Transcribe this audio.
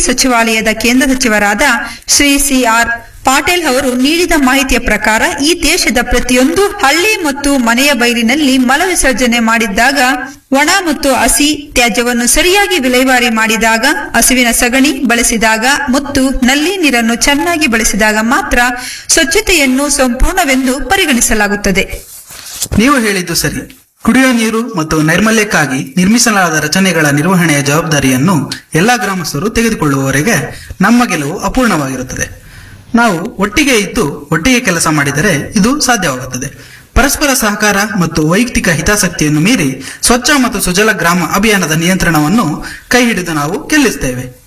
ಸಚಿವಾಲಯದ ಕೇಂದ್ರ ಸಚಿವರಾದ ಶ್ರೀ ಸಿ ಆರ್ ಪಾಟೀಲ್ ಅವರು ನೀಡಿದ ಮಾಹಿತಿಯ ಪ್ರಕಾರ ಈ ದೇಶದ ಪ್ರತಿಯೊಂದು ಹಳ್ಳಿ ಮತ್ತು ಮನೆಯ ಬೈಲಿನಲ್ಲಿ ಮಲ ವಿಸರ್ಜನೆ ಮಾಡಿದ್ದಾಗ ಒಣ ಮತ್ತು ಹಸಿ ತ್ಯಾಜ್ಯವನ್ನು ಸರಿಯಾಗಿ ವಿಲೇವಾರಿ ಮಾಡಿದಾಗ ಹಸುವಿನ ಸಗಣಿ ಬಳಸಿದಾಗ ಮತ್ತು ನಲ್ಲಿ ನೀರನ್ನು ಚೆನ್ನಾಗಿ ಬಳಸಿದಾಗ ಮಾತ್ರ ಸ್ವಚ್ಛತೆಯನ್ನು ಸಂಪೂರ್ಣವೆಂದು ಪರಿಗಣಿಸಲಾಗುತ್ತದೆ ನೀವು ಹೇಳಿದ್ದು ಸರಿ ಕುಡಿಯುವ ನೀರು ಮತ್ತು ನೈರ್ಮಲ್ಯಕ್ಕಾಗಿ ನಿರ್ಮಿಸಲಾದ ರಚನೆಗಳ ನಿರ್ವಹಣೆಯ ಜವಾಬ್ದಾರಿಯನ್ನು ಎಲ್ಲಾ ಗ್ರಾಮಸ್ಥರು ತೆಗೆದುಕೊಳ್ಳುವವರೆಗೆ ನಮ್ಮ ಗೆಲುವು ಅಪೂರ್ಣವಾಗಿರುತ್ತದೆ ನಾವು ಒಟ್ಟಿಗೆ ಇದ್ದು ಒಟ್ಟಿಗೆ ಕೆಲಸ ಮಾಡಿದರೆ ಇದು ಸಾಧ್ಯವಾಗುತ್ತದೆ ಪರಸ್ಪರ ಸಹಕಾರ ಮತ್ತು ವೈಯಕ್ತಿಕ ಹಿತಾಸಕ್ತಿಯನ್ನು ಮೀರಿ ಸ್ವಚ್ಛ ಮತ್ತು ಸುಜಲ ಗ್ರಾಮ ಅಭಿಯಾನದ ನಿಯಂತ್ರಣವನ್ನು ಕೈ ಹಿಡಿದು ನಾವು ಗೆಲ್ಲಿಸುತ್ತೇವೆ